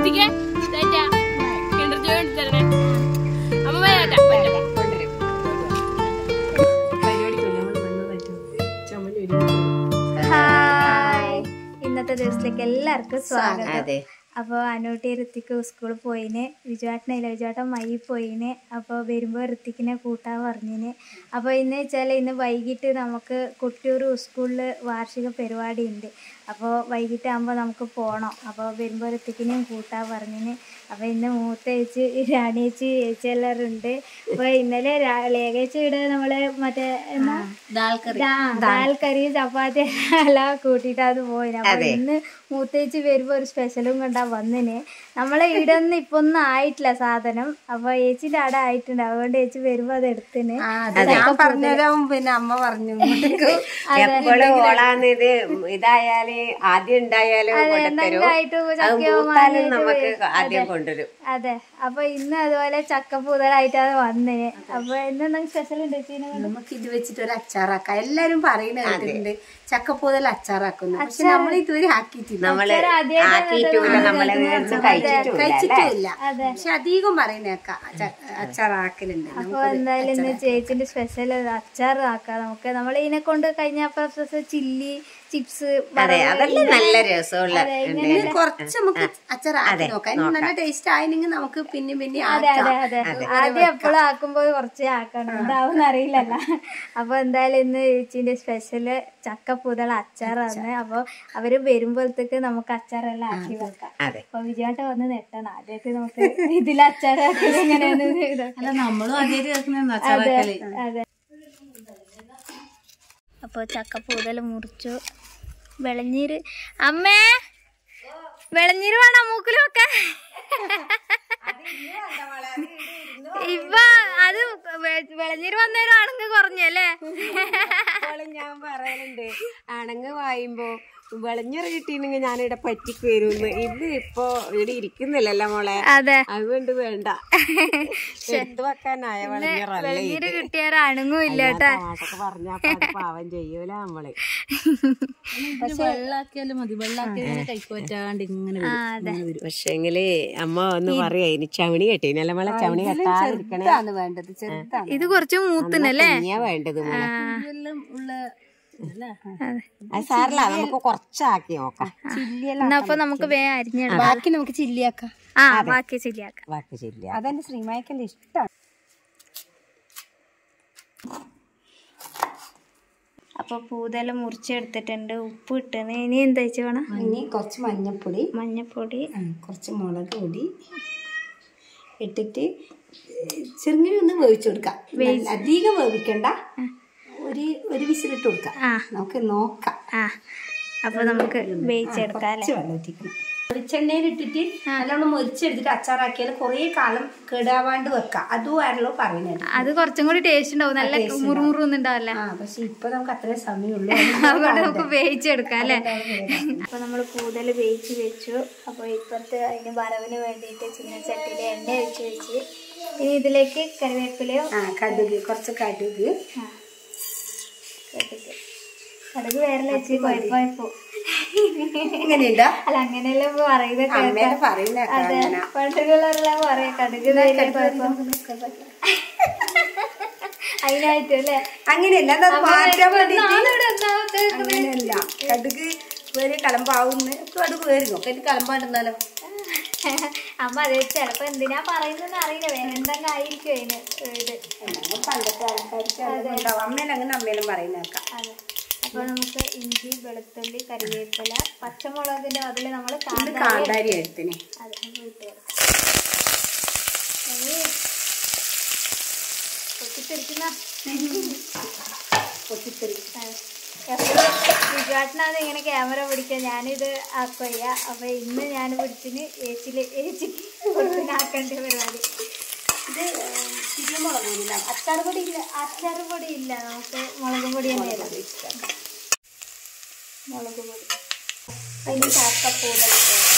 ഋത്തിക്ക് Tata Kinder Joy എടുത്ത് തരണേ അമ്മ പോയി ടാറ്റാ പറ്റും ഹായ് ഇന്നത്തെ ദിവസത്തിലേക്ക് എല്ലാവർക്കും സ്വാഗതം അതെ അപ്പോൾ അനൂട്ടി ഋത്തിക്ക് സ്കൂളിൽ പോയിന് വിജുവാട്ടനില്ല വിജുവാട്ടൻ മൈ പോയിന് അപ്പോൾ വരുമ്പോൾ ഋത്തിക്കിനെ കൂട്ടാൻ പറഞ്ഞിന് അപ്പോൾ ഇന്ന് വെച്ചാൽ ഇന്ന് വൈകിട്ട് നമുക്ക് കുട്ടിയൂർ സ്കൂളിൽ വാർഷിക പരിപാടി ഉണ്ട് അപ്പോൾ വൈകിട്ടാകുമ്പോൾ നമുക്ക് പോകണം അപ്പോൾ വരുമ്പോൾ ഋത്തിക്കിനെയും കൂട്ടാൻ പറഞ്ഞിന് അപ്പോൾ ഇന്ന് മൂത്ത ചേച്ചി രാണിയേച്ചി ചേച്ചി എല്ലാവരും ഉണ്ട് അപ്പോൾ ഇന്നലെ രാ- ലേഖേച്ചി ഇവിടെ നമ്മൾ മറ്റേ എന്നാ ദാ- ദാൽ കറി ചപ്പാത്തി എല്ലാം കൂട്ടിയിട്ടാണ് പോയിന് അപ്പൊ ഇന്ന് മൂത്തേച്ചി വരുമ്പോ ഒരു സ്പെഷ്യലും കൊണ്ടാ വന്നിന് നമ്മളെ ഇവിടെ ഒന്നും ഇപ്പൊ ഒന്നും ആയിട്ടില്ല സാധനം അപ്പൊ ചേച്ചിന്റെ അവിടെ ആയിട്ടുണ്ട് അതുകൊണ്ട് ചേച്ചി വരുമ്പോ അത് എടുത്തിന് ഞാൻ പറഞ്ഞുതരാം പിന്നെ അമ്മ പറഞ്ഞു എപ്പോഴും ഓളാന്ന് ഇത് ഇതായാല് ആദ്യം ഉണ്ടായാലും കൊണ്ടുത്തരും ആയിട്ട് അത് മൂത്താലും നമുക്ക് ആദ്യം കൊണ്ടുവരും അതെ അപ്പൊ ഇന്ന് അതുപോലെ ചക്കപ്പൂതലായിട്ടാണ് വന്നിന് അപ്പൊ ഇന്ന് സ്പെഷ്യൽ ഉണ്ട് ചേച്ചീനെ കൊണ്ട് നമുക്ക് ഇത് വെച്ചിട്ട് ഒരു അച്ചാറാക്കാം എല്ലാരും പറയുന്ന കേട്ടിട്ടുണ്ട് ചക്കപ്പൂതൽ അച്ചാറാക്കുന്നു പക്ഷെ നമ്മൾ ഇതുവരെ ആക്കിയിട്ടില്ല നമ്മള് ആക്കിയിട്ടില്ല നമ്മളെ കഴിച്ചിട്ടില്ല കഴിച്ചിട്ടില്ല പക്ഷെ അധികം പറയുന്നേക്ക അച്ചാറാക്കലുണ്ട് അപ്പൊ എന്തായാലും ഇന്ന് ചേച്ചിന്റെ സ്പെഷ്യൽ അച്ചാർ ആക്കാം നമുക്ക് നമ്മൾ ഇതിനെ കൊണ്ട് കഴിഞ്ഞ പ്രാവശ്യം ചില്ലി ചിപ്സ് അതെ അതല്ലേ നല്ല രസമുള്ള ഇത് കുറച്ച് നമുക്ക് അച്ചാറാക്കി നോക്കാം ഇനി നല്ല ടേസ്റ്റ് ആയില്ലെങ്കിൽ നമുക്ക് പിന്നെ പിന്നെ അതെ അതെ അതെ ആദ്യം എപ്പോഴും ആക്കുമ്പോൾ കുറച്ച് ആക്കണം എന്താവും അറിയില്ലല്ല അപ്പൊ എന്തായാലും ഇന്ന് ചേച്ചിന്റെ സ്പെഷ്യല് ചക്കപ്പൂതള അച്ചാറാണ് അപ്പൊ അവര് വരുമ്പോഴത്തേക്ക് നമുക്ക് അച്ചാറെല്ലാം ആക്കി വെക്കാം അതെ അപ്പൊ വിജയാട്ട വന്ന് നെട്ടണം ആദ്യമൊക്കെ നമുക്ക് ഇതിൽ അച്ചാറാക്കി എങ്ങനെയാന്ന് ഇതൊക്കെ. നമ്മളും ആദ്യമായിട്ട് അതെ അതെ അപ്പോൾ ചക്കപ്പൂതൽ മുറിച്ചു വെളഞ്ഞീര് അമ്മേ വെളഞ്ഞീര് വേണം മൂക്കിൽ വെക്കാൻ ഇപ്പൊ അത് വെ- വെളഞ്ഞീര് വന്നേരം ആണെങ്കിൽ കുറഞ്ഞല്ലേ ഇപ്പോഴും ഞാൻ പറയലുണ്ട് ആണങ്ങ് വായുമ്പോ വെളഞ്ഞറ് കിട്ടിയിരുന്നെങ്കിൽ ഞാനിവിടെ പറ്റിക്ക് വരും ഇത് ഇപ്പൊ ഇവിടെ ഇരിക്കുന്നില്ലല്ലോ മോളെ അതെ അതുകൊണ്ട് വേണ്ട എടുത്തു വെക്കാനായ വെളഞ്ഞറല്ലേ വെളഞ്ഞീര് കിട്ടിയാൽ അണുങ്ങും ഇല്ല കേട്ടാ പാട്ടൊക്കെ പറഞ്ഞാ പാവം ചെയ്യൂല നമ്മള് വെള്ളാക്കിയാലും മതി വെള്ളാക്കിയാലും കൈക്ക് പറ്റാണ്ട് ഇങ്ങനെ ആ അതെ പക്ഷെങ്കില് അമ്മ ഒന്ന് പറയാ ഇനി ചവണി കെട്ടീനല്ല മോളെ ചവണി കെട്ടാതിരിക്കണേ ചെറുതാണ് വേണ്ടത് ചെറുതാണ് ഇത് കുറച്ച് മൂത്തുന്നല്ലേ ഇനിയാ വേണ്ടത് മോളെ എല്ലാം ഉള്ള അത് സാറില്ല നമുക്ക് കുറച്ചാക്കി നോക്കാം എന്നാ അപ്പൊ നമുക്ക് വേഗം അരിഞ്ഞിടാം ബാക്കി നമുക്ക് ചില്ലിയാക്കാം ആ ബാക്കി ശരിയാക്കാം ബാക്കി ശരിയാ അതെന്റെ ശ്രീമായ്ക്കന്റെ ഇഷ്ടമാണ് അപ്പൊ പൂതെല്ലാം മുറിച്ചെടുത്തിട്ടുണ്ട് ഉപ്പ് ഇട്ടണ് ഇനി എന്താ വെച്ച് വേണം ഇനി കുറച്ച് മഞ്ഞപ്പൊടി മഞ്ഞപ്പൊടി ആ, കുറച്ച് മുളക് പൊടി ഇട്ടിട്ട് ചെറുങ്ങനെ ഒന്ന് വേവിച്ചു കൊടുക്കാം നല്ല അധികം വേവിക്കണ്ട ഒരു ഒരു വിസിലിട്ട് കൊടുക്കാം ആ. നമുക്ക് നോക്കാം ആ അപ്പൊ നമുക്ക് വേവിച്ചെടുക്കാം അല്ലേ കുറച്ച് വെള്ളം ഒറ്റിക്കണം വെളിച്ചെണ്ണയിൽ ഇട്ടിട്ട് നല്ലോണം മൊരിച്ചെടുത്തിട്ട് അച്ചാറാക്കിയാൽ കുറേ കാലം കേടാവാണ്ട് വെക്കാം അതുമാണല്ലോ പറയുന്നത് അത് കുറച്ചും കൂടി ടേസ്റ്റ് ഉണ്ടാവും നല്ല മുറുമുറൊന്നും ഉണ്ടാവില്ല ആ പക്ഷെ ഇപ്പൊ നമുക്ക് അത്രേ സമയമുള്ളൂ അതുകൊണ്ട് നമുക്ക് വേവിച്ചെടുക്കാം അല്ലേ അപ്പൊ നമ്മൾ കൂടുതൽ വേവിച്ച് വെച്ചു അപ്പൊ ഇപ്പുറത്ത് അതിന് വറവിന് വേണ്ടിയിട്ട് ചീനച്ചട്ടിയിൽ എണ്ണ ഒഴിച്ച് വെച്ച് ഇനി ഇതിലേക്ക് കറിവേപ്പിലയോ ആ കടുക് കുറച്ച് കടുക് ആ, കടുക് കടുക് വേറെ വെച്ച് കുഴപ്പമായിപ്പോ ഇങ്ങനെയുണ്ടോ അല്ല അങ്ങനെയല്ല ഇപ്പൊ പറയുന്നത് കേൾക്കാം അമ്മേനെ പറയുന്ന അതെ പണ്ടുള്ളവരെല്ലാം പറയാം കടുക് വേറെ കുഴപ്പം അതിനായിട്ടും അല്ലേ അങ്ങനെയല്ല അത് മാറ്റാൻ വേണ്ടിട്ട് ഒന്നാമത് ഒന്നാമത്തെ അങ്ങനെയല്ല കടുക് വേറെ കലമ്പാവുന്ന കടുക് വേറെ നോക്കാം ഇത് കലമ്പാണ്ടെന്നാലോ അമ്മ അത് ചിലപ്പോ എന്തിനാ പറയുന്നത് അറിയില്ല വേറെ എന്തെങ്കിലും ആയിരിക്കും അതിന് ഇത് പണ്ടത്തെ ആൾക്കാർക്ക് അതുണ്ടാവും അമ്മേനെ അങ്ങനെ അമ്മേനും പറയുന്നേക്കാം അതെ അപ്പൊ നമുക്ക് ഇഞ്ചി വെളുത്തുള്ളി കറിവേപ്പില പച്ചമുളകിന്റെ അതില് നമ്മൾ ഇത് കാന്താരി എഴുത്തിന് അതെ അത് ഇട്ട് കൊടുക്കാം. ഇനി പൊട്ടിത്തെറിക്കുന്ന പൊട്ടിത്തെറി എപ്പോഴും വിജുവാട്ടിനാണ് ഇങ്ങനെ ക്യാമറ പിടിക്കാൻ ഞാനിത് ആക്കുകയ്യ അപ്പൊ ഇന്ന് ഞാൻ പിടിച്ചിന് ഏച്ചില് ഏച്ചിക്ക് കൊടുത്തിനാക്കേണ്ട പരിപാടി ഇത് തിരുമുളക് പൊടിയില്ല അച്ചാർ പൊടി ഇല്ല അച്ചാർ പൊടി ഇല്ല നമുക്ക് മുളക് പൊടി തന്നെയായിരുന്നു മുളക് പൊടി അതിന് ചാക്കപ്പൂടൽ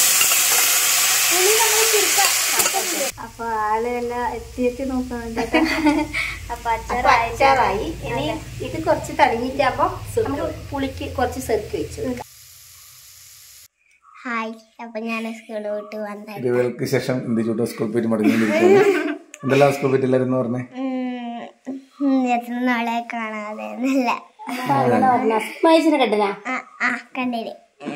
അപ്പൊ ആള് എല്ലാം എത്തി എത്തി നോക്കുന്നുണ്ട് അപ്പൊ അച്ചാർ അച്ചാറായി ഇനി ഇത് കുറച്ച് തണിഞ്ഞിട്ടാകുമ്പോ നമുക്ക് പുളിക്ക് കുറച്ച് സെർക്ക് വെച്ചു കൊടുക്കാം ഹായ് അപ്പൊ ഞാൻ സ്കൂളിൽ വിട്ട് വന്ന ഇരവുകൾക്ക് ശേഷം ഇന്ത്യ ചൂട്ടോ സ്കൂളിൽ പോയിട്ട് മടങ്ങിയിരിക്കുന്നു എന്തെല്ലാം സ്കൂളിൽ പോയിട്ട് എല്ലാവരും പറഞ്ഞേ എത്ര നാളെ കാണാതെ നല്ല മൈസിനെ കണ്ടനാ ആ ആ കണ്ടില്ലേ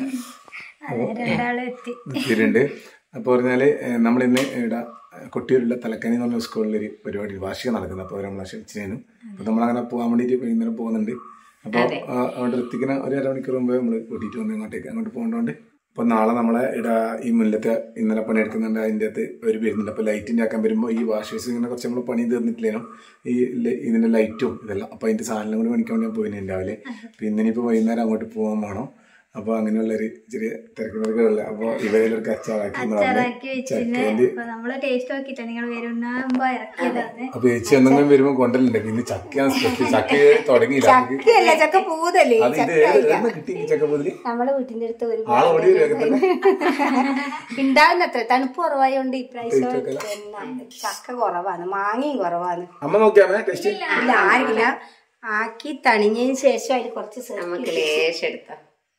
രണ്ടാളും എത്തി എത്തിയിട്ടുണ്ട് അപ്പോൾ പറഞ്ഞാല് ഏഹ്, നമ്മളിന്ന് ഇവിടെ കൊട്ടിയൂരുള്ള തലക്കനി എന്ന് പറഞ്ഞ സ്കൂളിൽ ഒരു പരിപാടി വാർഷികം നടക്കുന്നത് അപ്പോൾ നമ്മളെ ക്ഷണിച്ചതിനും അപ്പോൾ നമ്മളങ്ങനെ പോകാൻ വേണ്ടിയിട്ട് വൈകുന്നേരം പോകുന്നുണ്ട് അപ്പോൾ അവിടെ എത്തിക്കുന്ന ഒരു അരമണിക്കൂർ മുമ്പേ നമ്മൾ കൂട്ടിയിട്ട് വന്ന് ഇങ്ങോട്ടേക്ക് അങ്ങോട്ട് പോകേണ്ടതുകൊണ്ട് അപ്പോൾ നാളെ നമ്മളെ ഇവിടെ ഈ മുന്നിലത്തെ ഇന്നലെ പണിയെടുക്കുന്നുണ്ട് അതിൻ്റെ അകത്ത് ഒരു വരുന്നുണ്ട് അപ്പോൾ ലൈറ്റിൻ്റെ ആക്കാൻ വരുമ്പോൾ ഈ വാഷ് ബേസിൻ ഇങ്ങനെ കുറച്ച് നമ്മൾ പണി തീർന്നിട്ടില്ലേനോ ഈ ല- ഇതിൻ്റെ ലൈറ്റും ഇതെല്ലാം അപ്പോൾ അതിൻ്റെ സാധനം കൂടി മേടിക്കാൻ വേണ്ടി ഞാൻ പോയിരുന്നു രാവിലെ അപ്പോൾ ഇന്നിനിപ്പോൾ വൈകുന്നേരം അങ്ങോട്ട് പോകാൻ വേണം അപ്പോൾ അങ്ങനെയുള്ളൊരു ചെറിയ തിരക്കുകളല്ല അപ്പോൾ ഇവയിലൊരു അച്ചാറാക്കി എന്ന് അച്ചാറാക്കി പറഞ്ഞ് വെച്ചിന് ചക്കേൻ്റെ അപ്പൊ നമ്മള് ടേസ്റ്റ് നോക്കിട്ടാ നിങ്ങൾ വരുന്നാകുമ്പോ ഇറക്കിയതാണ് അപ്പൊ ചേച്ചി എന്തെങ്കിലും വരുമ്പോൾ കൊണ്ടല്ലേ ഇന്ന് ചക്കയാണ് സ്പെഷ്യൽ ചക്ക തുടങ്ങിയില്ല ചക്ക ചക്കയല്ല ചക്ക പൂതല്ലേ അത് ഇത് എവിടുന്ന് കിട്ടി ഈ ചക്ക മുതല് നമ്മളെ വീട്ടിന്റെ അടുത്ത് ഒരു ആളെ ഓടി വരും തന്നെ ഉണ്ടാവുന്നത്ര തണുപ്പ് കുറവായോണ്ട് ഇപ്രാവശ്യം ടേസ്റ്റ് ഒക്കെ പിന്നെ ചക്ക കുറവാണ് മാങ്ങയും കുറവാണ് അമ്മ നോക്കിയാമേ ടേസ്റ്റ് ഇല്ല ആരില്ല ആക്കി തണിഞ്ഞതിന് ശേഷം അതിൽ കുറച്ച് നമുക്ക് ലേശം എടുത്താം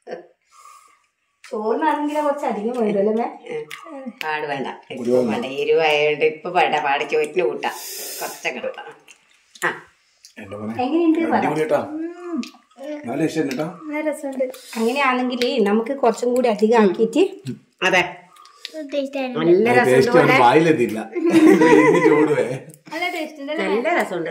ചോറിനാണെങ്കിൽ കുറച്ച് അധികം വേണ്ടല്ലേ പാട് വേണ്ട ഇപ്പൊ വേണ്ട എരിവായോണ്ട് ഇപ്പൊ വേണ്ട പാട് ചോറ്റിന് കൂട്ടാം കുറച്ചൊക്കെ കൂട്ടാം ആ എന്റെ മോനെ എങ്ങനെയുണ്ട് അടിപൊളി കേട്ടാ നല്ല ഇഷ്ടം കേട്ടാ നല്ല രസമുണ്ട് അങ്ങനെയാണെങ്കിൽ നമുക്ക് കുറച്ചും കൂടി അധികം ആക്കിയിട്ട് അതെ ഉദ്ദേശിച്ചായിരുന്നു നല്ല ടേസ്റ്റ് രസമുണ്ട് വായിലെത്തിയില്ല ചൂടുവേ നല്ല ടേസ്റ്റ് ഉണ്ട് നല്ല രസമുണ്ട്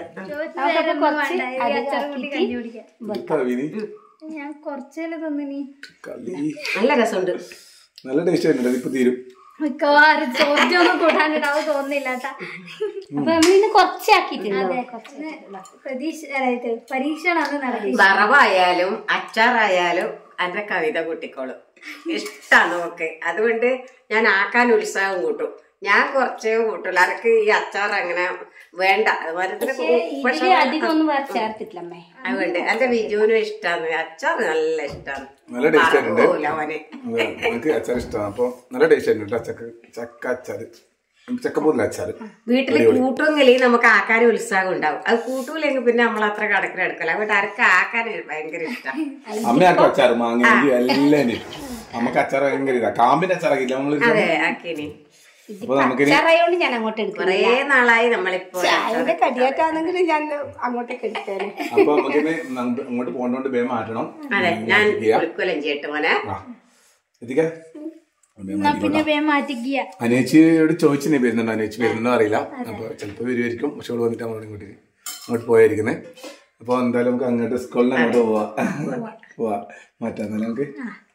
അച്ചാർ കൂട്ടി കഞ്ഞി കുടിക്കാം കവിനി ഞാൻ കുറച്ചേലും തിന്നിനി കളി നല്ല രസമുണ്ട് നല്ല ടേസ്റ്റ് ആയിരുന്നു ഇപ്പൊ തീരും മിക്കവാറും ചോദ്യമൊന്നും കൂട്ടാനുണ്ടാവും തോന്നുന്നില്ല കേട്ടാ അപ്പൊ നമ്മളിന്ന് കുറച്ചാക്കിയിട്ടുണ്ടോ അതെ കുറച്ച് പ്രതീക്ഷ അതായത് പരീക്ഷണമാണ് നടക്കുന്നത് വറവായാലും അച്ചാറായാലും എന്റെ കവിത കൂട്ടിക്കോളും ഇഷ്ടാണ് ഓക്കെ അതുകൊണ്ട് ഞാൻ ആക്കാൻ ഉത്സാഹം കൂട്ടും ഞാൻ കുറച്ചേ കൂട്ടുള്ളൂ അതൊക്കെ ഈ അച്ചാർ അങ്ങനെ വേണ്ട അതുപോലെ അധികം ഒന്നും വേറെ ചേർത്തിട്ടില്ല അമ്മേ അതുകൊണ്ട് എന്റെ വിജുവിനും ഇഷ്ടാണ് അച്ചാർ നല്ല ഇഷ്ടാണ് നല്ല ടേസ്റ്റ് ആയിട്ടുണ്ട് മറക്കൂല അവന് അതെ, എനിക്ക് അച്ചാർ ഇഷ്ടമാണ് അപ്പൊ നല്ല ടേസ്റ്റ് ആയിരുന്നു കേട്ടോ ചക്ക ചക്ക അച്ചാറ് ചക്കപ്പൂരില്ല അച്ചാറ് വീട്ടിൽ കൂട്ടുമെങ്കിൽ നമുക്ക് ആക്കാൻ ഉത്സാഹം ഉണ്ടാവും അത് കൂട്ടൂലെങ്കിൽ പിന്നെ നമ്മൾ അത്ര കടക്കിൽ എടുക്കല അതുകൊണ്ട് അരക്ക് ആക്കാൻ ഭയങ്കര ഇഷ്ടമാണ് അമ്മയാക്കും അച്ചാർ മാങ്ങ എല്ലാം ഇഷ്ടം നമുക്ക് അച്ചാർ ഭയങ്കര ഇതാ കാമ്പിന്റെ അച്ചാറൊക്കെ ഇല്ല നമ്മള് അതെ ആക്കിനി അപ്പൊ നമുക്കിനി അച്ചാറായോണ്ട് ഞാൻ അങ്ങോട്ട് എടുക്കും കൊറേ നാളായി നമ്മളിപ്പോ അതിന്റെ കടിയായിട്ടാണെങ്കിൽ ഞാൻ അങ്ങോട്ടേക്ക് എടുത്തേനെ അപ്പൊ നമുക്കിനി നമുക്ക് അങ്ങോട്ട് പോകണ്ടോണ്ട് വേഗം മാറ്റണം അതെ ഞാൻ എത്തിക്കുക. കുളിക്കുലം ചെയ്യട്ടെ മോനെ ആ. എത്തിക്കാ എന്നാ പിന്നെ വേഗം മാറ്റിക്കുക അനേച്ചിയോട് ചോദിച്ചിനെ വരുന്നുണ്ടോ അനേച്ചി വരുന്നുണ്ടോ അറിയില്ല അപ്പൊ ചിലപ്പോ വരുമായിരിക്കും പക്ഷെ അവള് വന്നിട്ട് നമ്മളോട് ഇങ്ങോട്ട് അങ്ങോട്ട് പോയായിരിക്കുന്നേ അപ്പൊ എന്തായാലും നമുക്ക് അങ്ങോട്ട് സ്കൂളിൽ അങ്ങോട്ട് പോവാ പോവാ മാറ്റാന്നല്ലേ നമുക്ക്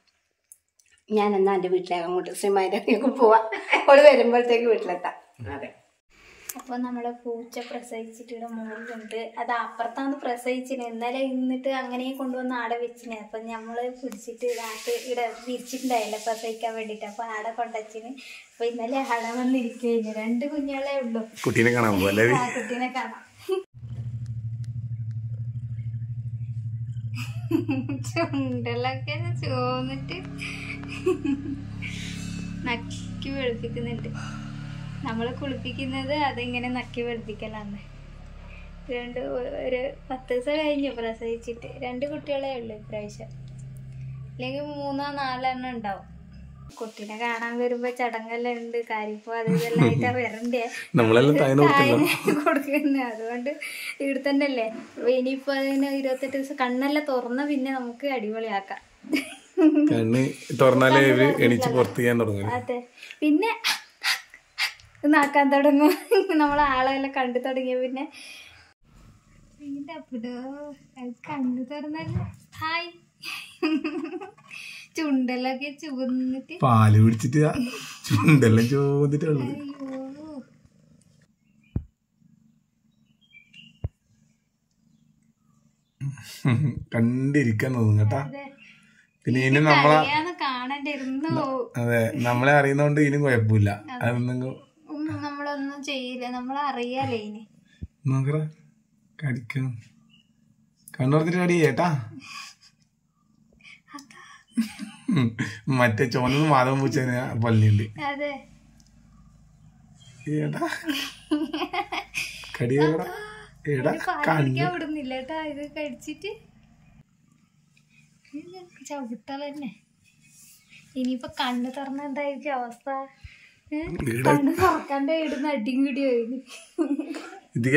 ഞാൻ എന്നാ എന്റെ വീട്ടിലേക്ക് അങ്ങോട്ട് ശ്രീമാരിലേക്ക് പോവാ അവള് വരുമ്പോഴത്തേക്ക് വീട്ടിലെത്താം അതെ അപ്പൊ നമ്മളെ പൂച്ച പ്രസവിച്ചിട്ട് ഇവിടെ മുകളിലുണ്ട് അത് അപ്പുറത്താണ് പ്രസവിച്ചിന് ഇന്നലെ ഇന്നിട്ട് അങ്ങനെ കൊണ്ടുവന്ന് ആടെ വെച്ചിന് അപ്പൊ നമ്മള് പിടിച്ചിട്ട് ഇതാട്ട് ഇവിടെ വിരിച്ചിട്ടുണ്ടായില്ല പ്രസവിക്കാൻ വേണ്ടിട്ട് അപ്പൊ ആടെ കൊണ്ടുവച്ചിന് അപ്പൊ ഇന്നലെ ആടെ വന്നിരിക്കുകയില്ല രണ്ട് കുഞ്ഞുങ്ങളെ ഉള്ളൂ കുട്ടീനെ കാണാൻ പോവാ അല്ലേ ആ കുട്ടീനെ കാണാം ചുണ്ടലൊക്കെ ചോന്നിട്ട് നക്കി വെളുപ്പിക്കുന്നുണ്ട് നമ്മൾ കുളിപ്പിക്കുന്നത് അതിങ്ങനെ നക്കി വെളുപ്പിക്കലാണ് രണ്ട് ഒ- ഒരു പത്ത് ദിവസം കഴിഞ്ഞു പ്രസവിച്ചിട്ട് രണ്ട് കുട്ടികളെ ഉള്ളു ഇപ്രാവശ്യം അല്ലെങ്കിൽ മൂന്നോ നാലെണ്ണം ഉണ്ടാവും കുട്ടീനെ കാണാൻ വരുമ്പോ ചടങ്ങെല്ലാം ഉണ്ട് കാര്യപ്പോ അത് ഇതെല്ലാം ആയിട്ടാ വരണ്ടേ നമ്മളെല്ലാം താഴ്ന്നു കൊടുക്കല്ലോ കൊടുക്കുന്നത് അതുകൊണ്ട് ഇവിടെ തന്നെ അല്ലേ അപ്പൊ ഇനിയിപ്പോ അതിന് ഇരുപത്തെട്ട് ദിവസം കണ്ണെല്ലാം തുറന്ന പിന്നെ നമുക്ക് അടിപൊളിയാക്കാം കണ്ണ് തുറന്നാലേ ഇവര് എണീച്ച് പുറത്ത് ചെയ്യാൻ തുടങ്ങും അതെ പിന്നെ നാക്കാൻ തുടങ്ങും നമ്മളെ ആളെല്ലാം കണ്ടു തുടങ്ങിയ പിന്നെ പിന്നെ അപ്പിടോ അത് കണ്ണു തുറന്നല്ലോ ഹായ് ചുണ്ടലൊക്കെ ചുവന്നിട്ട് പാല് പിടിച്ചിട്ട് ചുണ്ടെല്ലാം ചോദിട്ടുള്ളത് അയ്യോ കണ്ടിരിക്കാൻ തോന്നും കേട്ടാ അതെ പിന്നെ ഇനി നമ്മളെ അറിയാന്ന് കാണണ്ടിരുന്നു അതെ നമ്മളെ അറിയുന്നോണ്ട് ഇനിയും കുഴപ്പമില്ല അതൊന്നും ഒന്നും നമ്മളൊന്നും ചെയ്യില്ല നമ്മളറിയാലേ ഇനി നോക്കറ കടിക്കണം കണ്ണുറത്തിട്ട് കടി ചേട്ടാ മറ്റേ ചോന്നത് മാധവൻ പൂച്ചേനെ പല്ലിയുണ്ട് അതെ ഏട്ടാ കടിയടാ ഏടാ കണ്ണു പാലിക്കാൻ വിടുന്നില്ല കേട്ടാ ഇത് കഴിച്ചിട്ട് ചവിട്ടാൽ തന്നെ ഇനിയിപ്പൊ കണ്ണ് തുറന്ന എന്തായിരിക്കും അവസ്ഥ ഏ? കണ്ണ് തുറക്കാണ്ട് ഇടുന്ന അടിയും കൂടി പോയി ഇതിക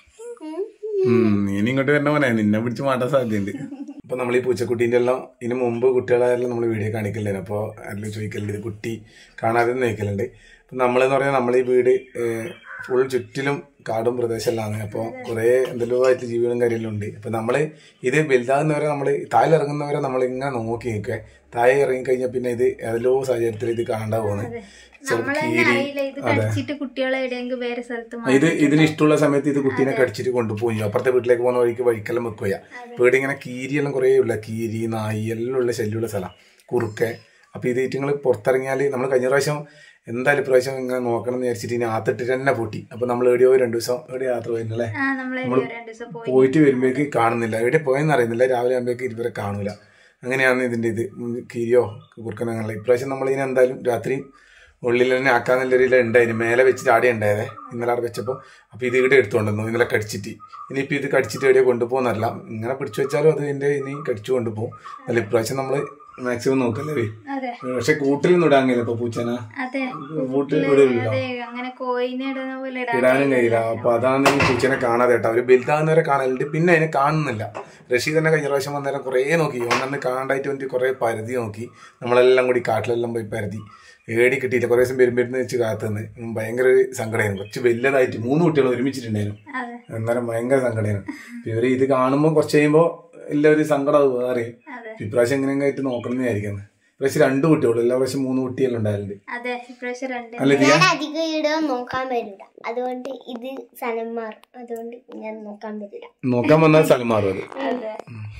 നീ ഇങ്ങോട്ട് വരണ മോനെ നിന്നെ പിടിച്ച് മാറ്റാൻ സാധ്യതയുണ്ട് അപ്പൊ നമ്മൾ ഈ പൂച്ചക്കുട്ടീന്റെ എല്ലാം ഇതിന് മുമ്പ് കുട്ടികളായാലും നമ്മൾ വീഡിയോ കാണിക്കലുണ്ട് അപ്പോൾ ആരെങ്കിലും ചോദിക്കലുണ്ട് ഇത് കുട്ടി കാണാതെ നോക്കലുണ്ട് അപ്പൊ നമ്മളെന്ന് പറഞ്ഞാൽ നമ്മൾ ഈ വീട് ഫുൾ ചുറ്റിലും കാടും പ്രദേശമെല്ലാം അപ്പോൾ കുറേ എന്തെല്ലോ ആയിട്ട് ജീവികളും കാര്യമെല്ലാം ഉണ്ട് അപ്പൊ നമ്മള് ഇത് വലുതാകുന്നവരെ നമ്മൾ താഴെ ഇറങ്ങുന്നവരെ നമ്മൾ ഇങ്ങനെ നോക്കി നിൽക്കുക താഴെ ഇറങ്ങി കഴിഞ്ഞാൽ പിന്നെ ഇത് ഏതെല്ലോ സാഹചര്യത്തിൽ ഇത് കാണാൻ പോകുന്നത് ചിലപ്പോൾ കീരി അറിയില്ല ഇത് കടിച്ചിട്ട് കുട്ടികളെ എവിടെയെങ്കിലും വേറെ സ്ഥലത്ത് മാ- ഇത് ഇതിന് ഇഷ്ടമുള്ള സമയത്ത് ഇത് കുട്ടീനെ കടിച്ചിട്ട് കൊണ്ടുപോയി അപ്പുറത്തെ വീട്ടിലേക്ക് പോകുന്ന വഴിക്ക് വഴിക്കെല്ലാം വെക്കുക വീട് ഇങ്ങനെ കീരിയെല്ലാം കുറേ ഉള്ള കീരി നായി എല്ലാം ഉള്ള ശല്യമുള്ള സ്ഥലം കുറുക്കെ അപ്പൊ ഇത് ഇറ്റുങ്ങൾ പുറത്തിറങ്ങിയാൽ നമ്മൾ കഴിഞ്ഞ പ്രാവശ്യം എന്തായാലും ഇപ്രാവശ്യം ഇങ്ങനെ നോക്കണം എന്ന് വിചാരിച്ചിട്ട് ഇനി ആത്തിട്ടിട്ട് തന്നെ പൊട്ടി അപ്പൊ നമ്മൾ എവിടെയോ രണ്ടു ദിവസം എവിടെ യാത്ര പോയിരുന്നല്ലേ ആ നമ്മളെ നമ്മൾ രണ്ടു ദിവസം പോയി പോയിട്ട് വരുമ്പോഴേക്ക് കാണുന്നില്ല എവിടെ പോയെന്ന് അറിയുന്നില്ല രാവിലെ ആകുമ്പോഴേക്ക് ഇതുവരെ കാണൂല അങ്ങനെയാണ് ഇതിന്റെ ഇത് ഉം, കീരിയോ കുറുക്കനോ അങ്ങനെയുള്ള ഇപ്രാവശ്യം നമ്മൾ ഇതിനെ എന്തായാലും രാത്രി ഉള്ളിൽ തന്നെ ആക്കാന്നുള്ള ഒരു ഉണ്ടായിരുന്നു മേലെ വെച്ചിട്ട് ആടെ ഉണ്ടായതേ ഇന്നലെ അവിടെ വെച്ചപ്പോൾ അപ്പൊ ഇത് ഇവിടെ എടുത്തുകൊണ്ടുവന്നു ഇന്നലെ കടിച്ചിട്ട് ഇനിയിപ്പോൾ ഇത് കടിച്ചിട്ട് എവിടെയോ കൊണ്ടുപോകുന്നല്ല ഇങ്ങനെ പിടിച്ചു വെച്ചാലും അത് ഇതിന്റെ ഇനി കടിച്ചു കൊണ്ടുപോകും അല്ല ഇപ്രാവശ്യം നമ്മൾ മാക്സിമം നോക്കല്ലേ അതെ പക്ഷെ കൂട്ടിലൊന്നും ഇടാൻ കഴിയില്ല ഇപ്പൊ പൂച്ചന അതെ കൂട്ടിൽ ഇടില്ല അതെ അങ്ങനെ കോയിനെ ഇടുന്ന പോലെ ഇടാൻ ഇടാനും കഴിയില്ല അപ്പൊ അതാണ് ഈ പൂച്ചനെ കാണാതെ കേട്ടോ അവര് വലുതാകുന്നവരെ കാണലുണ്ട് പിന്നെ അതിനെ കാണുന്നില്ല റഷീദ് തന്നെ കഴിഞ്ഞ പ്രാവശ്യം വന്നേരം കുറേ നോക്കി ഒന്നെന്ന് കാണാണ്ടായിട്ട് വേണ്ടി കുറേ പരതി നോക്കി നമ്മളെല്ലാം കൂടി കാട്ടിലെല്ലാം പോയി പരതി ഏടി കിട്ടിയില്ല കുറേ ദിവസം പെരുമ്പരുന്ന് വെച്ച് കാത്തുനിന്ന് ഉം ഭയങ്കര ഒരു സങ്കടമായിരുന്നു കുറച്ച് വലുതായിട്ട് മൂന്ന് കുട്ടികൾ ഒരുമിച്ചിട്ടുണ്ടായിരുന്നു അതെ അന്നേരം ഭയങ്കര സങ്കടമായിരുന്നു അപ്പൊ ഇവര് ഇത് കാണുമ്പോൾ കുറച്ച് കഴിയുമ്പോൾ എല്ലാ ഒരു സങ്കടം അത് വേറെ അതെ ഇപ്രാവശ്യം എങ്ങനെയെങ്കിലും ആയിട്ട് നോക്കണം എന്ന് വിചാരിക്കുന്നത് ഇപ്രാവശ്യം രണ്ട് കുട്ടികളും എല്ലാ പ്രാവശ്യം മൂന്ന് കുട്ടിയെല്ലാം ഉണ്ടായിട്ടുണ്ട് അതെ ഇപ്രാവശ്യം രണ്ട് അല്ല ഇതിയാ ഞാൻ അധികം ഇവിടെ നോക്കാൻ വരില്ല അതുകൊണ്ട് ഇത് സ്ഥലം മാറും അതുകൊണ്ട് ഞാൻ നോക്കാൻ വരില്ല നോക്കാൻ വന്നാൽ സ്ഥലം മാറും അത് അതെ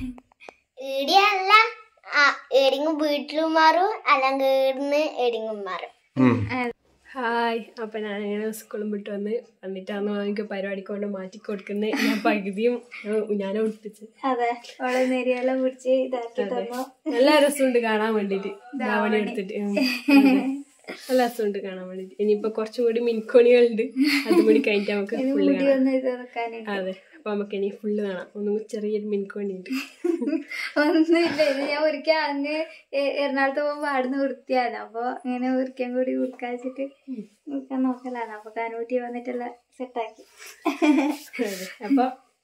ഈടെയല്ല ആ ഏടിങ്ങും വീട്ടിലും മാറും അല്ലെങ്കിൽ ഈടുന്ന് ഏടിങ്ങും മാറും ഉം. ഹായ് അപ്പൊ ഞാൻ ഇങ്ങനെ സ്കൂളും വിട്ട് വന്ന് വന്നിട്ടാണ് എനിക്ക് പരിപാടിക്ക് കൊണ്ട് മാറ്റി കൊടുക്കുന്നത് ഞാൻ പകുതിയും ഞാൻ ഒളിപ്പിച്ച് അതെ അവളെ നെരിയെല്ലാം പിടിച്ച് ഇതാക്കി തന്നു നല്ല രസമുണ്ട് കാണാൻ വേണ്ടിട്ട് ധാവണി എടുത്തിട്ട് ഉം. അതെ. നല്ല രസമുണ്ട് കാണാൻ വേണ്ടിട്ട് ഇനിയിപ്പോ കുറച്ചും കൂടി മിനിക്കോണികളുണ്ട് അതും കൂടി കഴിഞ്ഞിട്ട് നമുക്ക് ഫുള്ള് മുടി കാണാം ഒന്ന് ഇത് വെക്കാനുണ്ട് അതെ അപ്പൊ നമുക്ക് ഇനി ഫുള്ള് കാണാം ഒന്നും ചെറിയൊരു മിനിക്കോണി ഉണ്ട് ഒന്നുമില്ല ഇത് ഞാൻ ഒരിക്കൽ അങ്ങ് എ- എറണാകുളത്ത് പോകുമ്പോ അവിടുന്ന് വൃത്തിയാണ് അപ്പൊ ഇങ്ങനെ ഒരിക്കലും കൂടി ഉടുക്കാച്ചിട്ട് ഉടുക്കാൻ നോക്കലാണ് അപ്പൊ കാനൂട്ടി വന്നിട്ടെല്ലാം സെറ്റാക്കി അതെ അപ്പൊ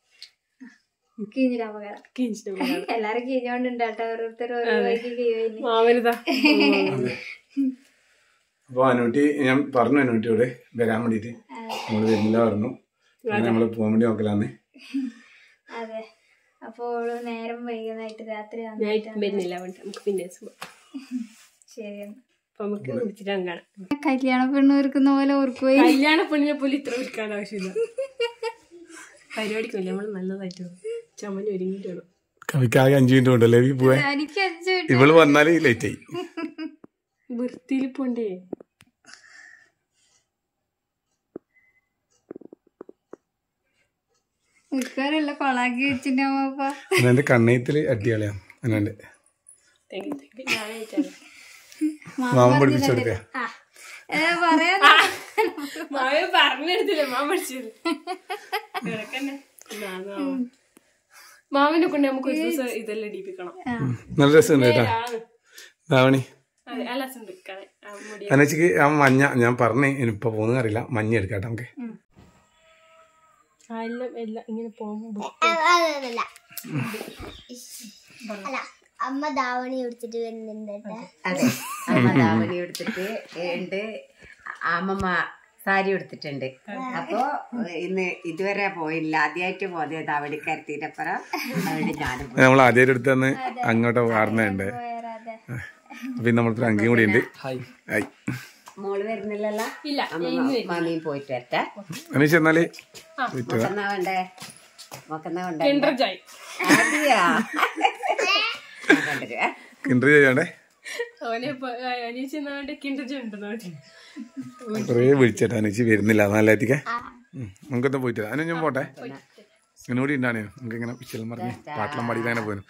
കിഞ്ഞിടാൻ പകരം കിഞ്ചിട്ട് പോകാം എല്ലാരും കിഞ്ഞോണ്ടുണ്ട് കേട്ടോ ഓരോരുത്തർ ഓരോ വഴിക്ക് കിഴിഞ്ഞ് മാമനതാ അപ്പൊ അനൂട്ടി ഞാൻ പറഞ്ഞു അനൂട്ടിയോട് വരാൻ വേണ്ടിട്ട് നമ്മള് വരുന്നില്ല പറഞ്ഞു അങ്ങനെ നമ്മള് പോകാൻ വേണ്ടി നോക്കലാന്ന് അതെ അപ്പൊ ഓള് നേരം വൈകുന്നതായിട്ട് രാത്രി ഞാൻ വന്നിട്ട് വരുന്നില്ല വേണ്ട നമുക്ക് പിന്നെ ദിവസം പോവാം. ശരിയെന്ന് അപ്പൊ നമുക്ക് വിളിച്ചിട്ട് അങ്ങ് കാണാം കല്യാണ പെണ്ണ് ഓർക്കുന്ന പോലെ ഓർക്കുപോയി കല്യാണ പെണ്ണിനെ പോലും ഇത്ര വിൽക്കാൻ ആവശ്യമില്ല പരിപാടിക്കില്ല നമ്മൾ നല്ലതായിട്ട് വേണം. ചമഞ്ഞ് ഒരുങ്ങിട്ട് വേണം കവിക്ക് ആകെ അഞ്ചു മിനിറ്റ് കൊണ്ടല്ലേ ഈ പോവാൻ എനിക്ക് അഞ്ചു മിനിറ്റ് ഇവള് വന്നാല് ലേറ്റ് ആയി വൃത്തിയിൽ പോണ്ടേ മിക്കവാറുള്ള കൊളാക്കി വെച്ചിട്ടുണ്ടാവുമ്പോ എന്റെ കണ്ണയത്തില് അടിയാളിയാണ് അല്ലാണ്ട് താങ്ക് യു താങ്ക് യു ഞാനായിട്ടാണ് മാമൻ പഠിപ്പിച്ചു കൊടുത്തേ പറയാ മാമ പറഞ്ഞെടുത്തില്ല മാമ പഠിച്ചത് കിടക്കന്നെ നാന്നാ. മാമനെ കൊണ്ട് നമുക്ക് ഒരു ദിവസം ഇതെല്ലാം ഇടിപ്പിക്കണം നല്ല രസമുണ്ട് കേട്ടാ ആണ്. ധാവണി അതെ നല്ല രസമുണ്ട് കാണാൻ. ആ മുടി അനച്ചിക്ക് ആ മഞ്ഞ ഞാൻ പറഞ്ഞേ ഇനിയിപ്പൊ പോകുന്ന അറിയില്ല മഞ്ഞ എടുക്കാട്ടെ നമുക്ക് ആ എല്ലാം എല്ലാം ഇങ്ങനെ പോകുമ്പോ അതല്ല അല്ല അമ്മ ധാവണി എടുത്തിട്ട് വരുന്നുണ്ട് കേട്ടോ അതെ അമ്മ ധാവണി എടുത്തിട്ട് ഉണ്ട് അമ്മമ്മ സാരി എടുത്തിട്ടുണ്ട് അപ്പോ ഇന്ന് ഇതുവരെ പോയില്ല ആദ്യമായിട്ട് പോയത് ധാവണിക്കരത്തിനപ്പുറം അവിടെ ഞാനും പോയി. നമ്മൾ ആദ്യമായിട്ട് എടുത്തന്ന് അങ്ങോട്ട് വാർന്നുണ്ട് അതെ അപ്പൊ ഇന്ന് നമ്മളിപ്പോ അങ്കയും കൂടി ഉണ്ട് ഹായ് മോള് വരുന്നില്ലല്ലോ ഇല്ല അമ്മ മമ്മിയും പോയിട്ട് വരട്ടെ അനീഷ് എന്നാല് മൊക്കെന്നാ വേണ്ടേ മൊക്കെന്നാ വേണ്ടേ കിണ്ടർ ജോയ് അതെയാ ഞാൻ കൊണ്ടുവരുവേ. കിണ്ടർ ചെയ്യണ്ടേ അവനെ അനീച്ച് എന്നാണ്ട് കിണ്ടർ ജോയ് ഉണ്ടെന്ന് പറഞ്ഞു കുറേ വിളിച്ചേട്ടാ അനീച്ച് വരുന്നില്ല നല്ല എത്തിക്കേ നമുക്കെന്താ പോയിട്ട് വരാം. അതിന് ഞാൻ പോട്ടെ എന്നോട് ഉണ്ടാണേ നമുക്ക് ഇങ്ങനെ പിച്ചലും പറഞ്ഞ് പാട്ടിലും പാടി അങ്ങനെ പോയിരുന്നു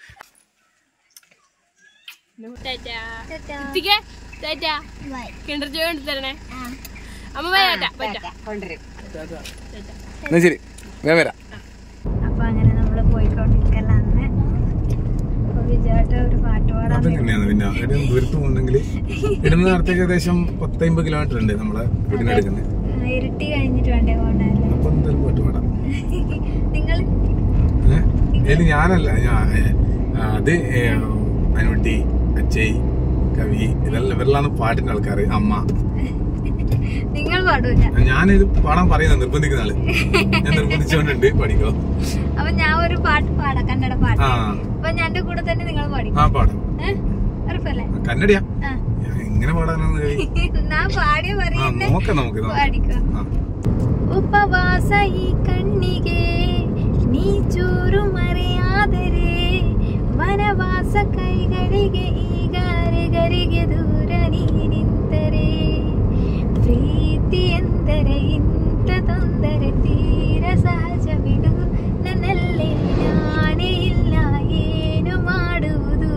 കിണ്ടർ ജോയ് കൊണ്ട് തരണേ അമ്മ വരാട്ടാ പറ്റാ കൊണ്ടുവരും എന്നാ ശരി വേഗം വരാം അപ്പൊ അങ്ങനെ നമ്മള് പോയിക്കൊണ്ടിരിക്കലാണ് അപ്പൊ വിജയേട്ടൻ ഒരു പാട്ട് പാടാൻ അതെങ്ങനെയാണ് പിന്നെ ഇവിടെ ദൂരത്ത് പോകുന്നെങ്കിൽ ഇവിടുന്ന് അടുത്തേക്ക് ഏകദേശം പത്തമ്പത് കിലോമീറ്റർ ഉണ്ട് നമ്മളെ വീടിനടുക്കുന്നത് ആ, ഇരുട്ടി കഴിഞ്ഞിട്ട് വേണ്ടേ പോകണ്ടല്ലേ അപ്പൊ എന്തായാലും പാട്ട് പാടാം നിങ്ങൾ ഏഹ്? ഏത് ഞാനല്ല ഞാൻ ആ, അത് അനുട്ടി അച്ചൈ കവി ഇതെല്ലാം ഇവരെല്ലാം പാട്ടിന്റെ ആൾക്കാർ അമ്മ നിങ്ങൾ പാടൂല ഞാനിത് പാടാൻ പറയുന്നത് നിർബന്ധിക്കുന്ന ആള് ഞാൻ നിർബന്ധിച്ചുകൊണ്ടുണ്ട് പഠിക്കോ അപ്പൊ ഞാൻ ഒരു പാട്ട് പാടാം കന്നഡ പാട്ട് ആ അപ്പൊ ഞാൻ എന്റെ കൂടെ തന്നെ നിങ്ങൾ പാടി ആ പാടാം ഏഹ് ഉറപ്പല്ലേ കന്നഡിയാ ആ ഞാൻ എങ്ങനെ പാടാനാണ് കഴിയും ഞാൻ പാടിയ ആ പറയുന്നേ നോക്കാം നമുക്ക് നോക്കാം പാടിക്കോ ആ ಉಪವಾಸ ಈ ಕಣ್ಣಿಗೆ ನೀ ಚೂರು ಮರೆಯಾದರೆ ವನವಾಸ ಕೈಗಳಿಗೆ ಈಗಾರೆಗರಿಗೆ ದೂರ ನೀ ನಿಂತರೆ ಪ್ರೀತಿ ಎಂದರೆ ಇಂಥ ತೊಂದರೆ ತೀರ ಸಹಜ ಬಿಡು ನನ್ನಲ್ಲಿ ನಾನೇ ಇಲ್ಲ ಏನು ಮಾಡುವುದು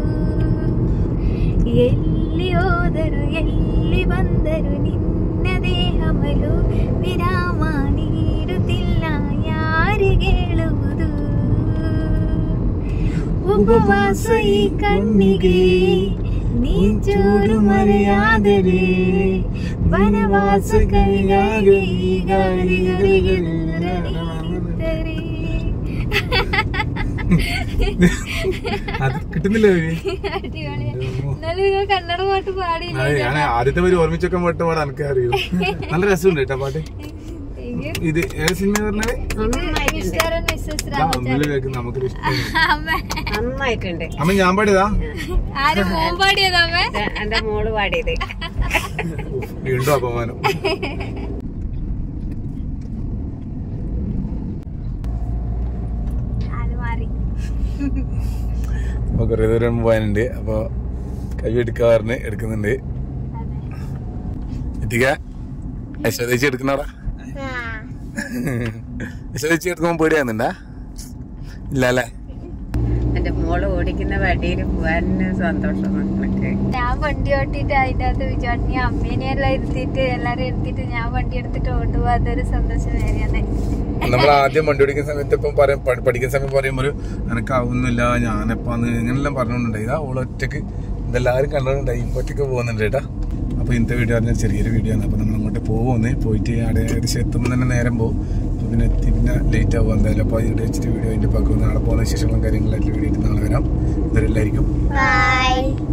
ಎಲ್ಲಿ ಹೋದರು ಎಲ್ಲಿ ಬಂದರು ನಿನ್ನ ದೇಹಮಲು ವಿರಾಮ ನೀಡುತ್ತಿಲ್ಲ ಯಾರಿಗೆ ಹೇಳುವುದು ಉಪವಾಸ ಈ ಕಣ್ಣಿಗೆ ನೀ ಚೂರು ಮರೆಯಾದರೆ ವನವಾಸ ಕೈಗಾಗಿ ಈಗಾರಿಗರಿಗೆ ದೂರ ನೀನಿದ್ದರೆ. അത് കിട്ടുന്നില്ല കവി അടിപൊളിയാ. എന്നാലും നിങ്ങൾ കന്നഡ പാട്ട് പാടിയില്ല അതെ ഞാൻ ആദ്യത്തെ പേര് ഓർമ്മിച്ചൊക്കെ പാട്ട് പാടാൻ എനിക്ക് അറിയൂ നല്ല രസമുണ്ട് കേട്ടോ പാട്ട് ഇത് ഏത് സിനിമ പറഞ്ഞത് മിസ്റ്റർ ആൻഡ് മിസ്സസ് ആ, ഒന്നില് കേൾക്കുന്ന നമുക്കൊരു ഇഷ്ടം അമ്മ നന്നായിട്ടുണ്ട് അമ്മ ഞാൻ പാടിയതാ ആരും മോൻ പാടിയതാ അമ്മ എന്റെ മോള് പാടിയത് വീണ്ടും അപമാനം അത് മാറി അപ്പൊ കുറെ ദൂരം പോകാനുണ്ട് അപ്പൊ കൈ എടുക്കാറിന് എടുക്കുന്നുണ്ട് എത്തിക്ക യശോദേശി എടുക്കുന്നവിടെ യശോദേശി എടുക്കുമ്പോ പേടിയാകുന്നുണ്ടാ ഇല്ല അല്ലേ എന്റെ മോള് ഓടിക്കുന്ന വണ്ടിയിൽ പോകാൻ സന്തോഷം മക്കൾക്ക് ഞാൻ വണ്ടി ഓട്ടിട്ട് അതിന്റെ അകത്ത് വിചാട്ടി അമ്മേനെ എല്ലാം ഇരുത്തിയിട്ട് എല്ലാരും ഇരുത്തിയിട്ട് ഞാൻ വണ്ടി എടുത്തിട്ട് ഓട്ടുമ്പോ അതൊരു സന്തോഷം വേറെയാണ് നമ്മൾ ആദ്യം വണ്ടി ഓടിക്കുന്ന സമയത്ത് ഇപ്പം പറയും പഠി- പഠിക്കുന്ന സമയം പറയുമ്പോൾ ഒരു എനക്കാവുന്നില്ല ഞാനെപ്പാന്ന് ഇങ്ങനെല്ലാം പറഞ്ഞുകൊണ്ടുണ്ടായി ഇതാ ഓള് ഒറ്റക്ക് ഇതെല്ലാവരും കണ്ടോണ്ടായി ഇപ്പൊ ഒറ്റക്ക് പോകുന്നുണ്ട് കേട്ടാ അപ്പൊ ഇന്നത്തെ വീഡിയോ പറഞ്ഞാൽ ചെറിയൊരു വീഡിയോ ആണ് അപ്പൊ നമ്മൾ അങ്ങോട്ട് പോകുന്നേ പോയിട്ട് അവിടെ ഏകദേശം എത്തുമ്പോൾ തന്നെ നേരം പോകും അപ്പൊ പിന്നെ എത്തി പിന്നെ ലേറ്റ് ആവും എന്തായാലും അപ്പൊ ഇവിടെ വെച്ചിട്ട് വീഡിയോ അതിന്റെ പക്കം നാളെ പോകുന്ന വിശേഷങ്ങളും കാര്യങ്ങളായിട്ട് വീഡിയോ ആയിട്ട് നാളെ വരാം ഇവരെല്ലായിരിക്കും ബൈ